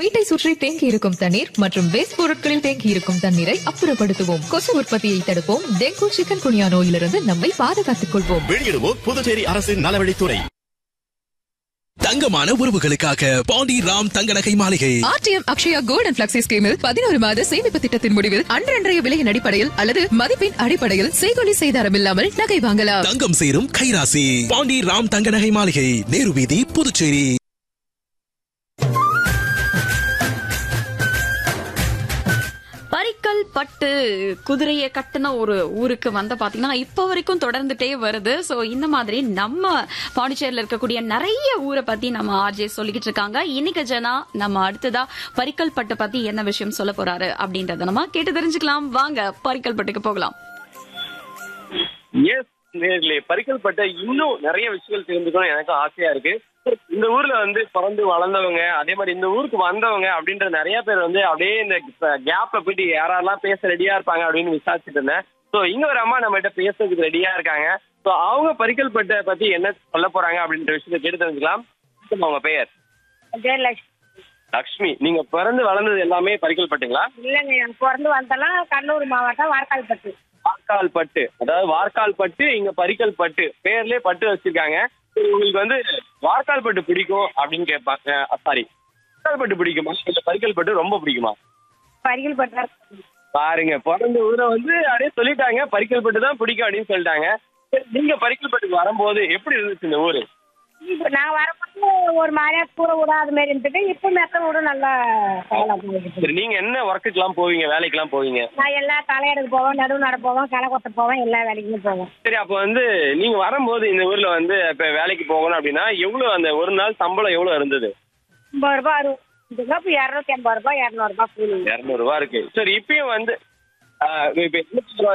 வீட்டை சுற்றி தேங்கி இருக்கும் தண்ணீர் மற்றும் வேஸ்ட் பொருட்களில் தேங்கி இருக்கும் தண்ணீரை அப்புறப்படுத்துவோம் கொசு உற்பத்தியை தடுப்போம் டெங்கு சிக்கன் குனியா நோயிலிருந்து நம்மை பாதுகாத்துக் கொள்வோம் வெளியிடுவோர் புதுச்சேரி அரசின் நலவழித்துறை தங்கமான உறவுகளுக்காக பாண்டி ராம் தங்க நகை மாளிகை RTM Akshaya gold and flexi ஸ்கீமில் பதினோரு மாத சேமிப்பு திட்டத்தின் முடிவில் அன்றன்றைய விலையின் அடிப்படையில் அல்லது மதிப்பின் அடிப்படையில் செய்கொலி செய்தாரம் இல்லாமல் நகை வாங்கலாம் தங்கம் சேரும் கைராசி பாண்டி ராம் தங்க நகை மாளிகை நேரு வீதி புதுச்சேரி பரிக்கல் பட்டு குதிரையை கட்டின ஒரு ஊருக்கு வந்து பாத்தீங்கன்னா இப்ப வரைக்கும் தொடர்ந்துட்டே வருது சோ இந்த மாதிரி நம்ம பாண்டிச்சேரியில இருக்கக்கூடிய நிறைய ஊரை பத்தி நம்ம ஆர்ஜே சொல்லிக்கிட்டு இருக்காங்க இன்னைக்கு ஜனா நம்ம அடுத்ததா பரிக்கல் பட்டு பத்தி என்ன விஷயம் சொல்ல போறாரு அப்படின்றத நம்ம கேட்டு தெரிஞ்சுக்கலாம் வாங்க பரிக்கல் பட்டுக்கு போகலாம் எஸ் நேர்களே பறிக்கல்பட்ட இன்னும் நிறைய விஷயங்கள் தெரிஞ்சுக்கணும் எனக்கு ஆசையா இருக்கு இந்த ஊர்ல வந்து பிறந்து வளர்ந்தவங்க அதே மாதிரி இந்த ஊருக்கு வந்தவங்க அப்படின்ற நிறைய பேர் வந்து அப்படியே இந்த கேப்ல போயிட்டு யாரெல்லாம் பேச ரெடியா இருப்பாங்க அப்படின்னு விசாரிச்சுட்டு இருந்தேன் ஸோ இங்க ஒரு அம்மா நம்ம கிட்ட பேசுறதுக்கு ரெடியா இருக்காங்க ஸோ அவங்க பறிக்கல்பட்டை பத்தி என்ன சொல்ல போறாங்க அப்படின்ற விஷயத்தை கேட்டு தெரிஞ்சுக்கலாம் அவங்க பெயர் ஜெயலட்சுமி லக்ஷ்மி நீங்க பிறந்து வளர்ந்தது எல்லாமே பறிக்கல்பட்டுங்களா இல்லைங்க நான் பிறந்து வந்தெல்லாம் கடலூர் மாவட்டம் வார்க்கால்பட்டு வார்க்கால் பட்டு அதாவது வார்க்கால் பட்டு இங்க பரிக்கல் பட்டு பேர்லயே பட்டு வச்சிருக்காங்க சரி, உங்களுக்கு வந்து வார்க்கால் பட்டு பிடிக்கும் அப்படின்னு கேட்பாங்க சாரி வார்க்கால் பட்டு பிடிக்குமா இல்ல பரிக்கல் பட்டு ரொம்ப பிடிக்குமா பரிகள் பட்டு பாருங்க பிறந்த ஊரை வந்து அப்படியே சொல்லிட்டாங்க பரிக்கல் பட்டு தான் பிடிக்கும் அப்படின்னு சொல்லிட்டாங்க சரி, நீங்க பரிக்கல் பட்டுக்கு வரும்போது எப்படி இருந்துச்சு இந்த ஊரு இப்போ நான் வரும்போது ஒரு மாதிரியா கூரை விட அது மாதிரி இருந்துட்டு இப்போ மெத்த விட நல்லா பரவாயில்ல போயிட்டு சரி நீங்க என்ன ஒர்க்குக்கெல்லாம் போவீங்க வேலைக்கெல்லாம் போவீங்க நான் எல்லா களை எடுக்க போவேன் நடுவு நட போவேன் களை கொத்த போவேன் எல்லா வேலைக்குமே போவேன் சரி அப்போ வந்து நீங்க வரும்போது இந்த ஊர்ல வந்து இப்ப வேலைக்கு போகணும் அப்படின்னா எவ்வளவு அந்த ஒரு நாள் சம்பளம் எவ்வளவு இருந்தது ஐம்பது ரூபாய் அறுபது ரூபாய் இப்போ இரநூத்தி ஐம்பது ரூபாய் இரநூறுபா கூலி இரநூறுவா இருக்கு சரி இப்பயும் வந்து ஆஹ் இப்ப என்ன சொல்ல